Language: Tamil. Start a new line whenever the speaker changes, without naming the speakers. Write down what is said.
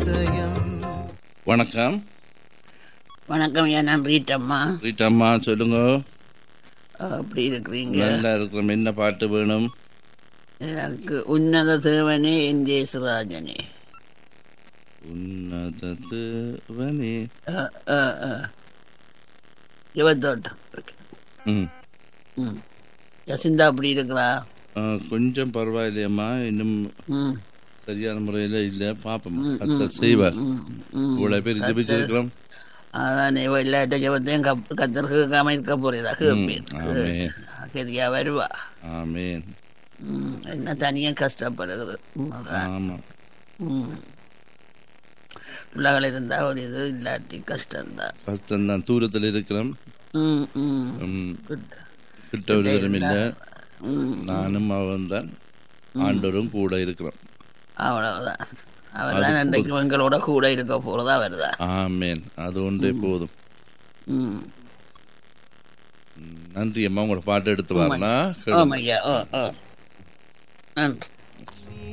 அதிசயம்
வணக்கம்
வணக்கம் ஐயா நான் ரீட்டம்மா
ரீட்டம்மா சொல்லுங்க
அப்படி இருக்கிறீங்க
நல்லா இருக்கிறோம் என்ன பாட்டு வேணும்
எனக்கு உன்னத தேவனே என் ஜெயசுராஜனே
உன்னத தேவனே
அஹ், அஹ், அஹ். யுவத்தோட்டம் இருக்கு.
ம்
ம் யசிந்தா அப்படி இருக்கிறா
ஆ, கொஞ்சம் பரவாயில்லையம்மா இன்னும்
ம்
சரியான முறையில் இல்லை பார்ப்போம் கத்தர் செய்வார்
ம், ம்.
இவ்வளோ பேர் ஜெபிச்சிருக்கிறோம்
அதான் இவ எல்லா ஜபத்தையும் கப் கத்தர் கேட்காம இருக்க போறதா கேட்பேன்
ஆமென்.
கதியா வருவா
ஆமேன்
ம், என்ன தனியா கஷ்டப்படுகிறது ம், அதான்.
ஆமாம்
ம். பிள்ளைகள் இருந்தா ஒரு இது இல்லாட்டி கஷ்டம்தான்
கஷ்டம்தான் தூரத்தில் இருக்கிறோம்
ம் ம்
ம்,
Good.
கிட்ட ஒரு தூரம் இல்லை
ம்
நானும் அவன் தான் ஆண்டவரும் கூட இருக்கிறோம்
அவ்வளவுதான் அவர் தான் அன்றைக்கு எங்களோட கூட இருக்க போறதா வருதா
ஆமேன் அது ஒன்றே போதும்
ம்
ம், நன்றி அம்மா உங்களோட பாட்டு எடுத்து வரலாம்
ஆமாய்யா ஓ ஓ நன்றி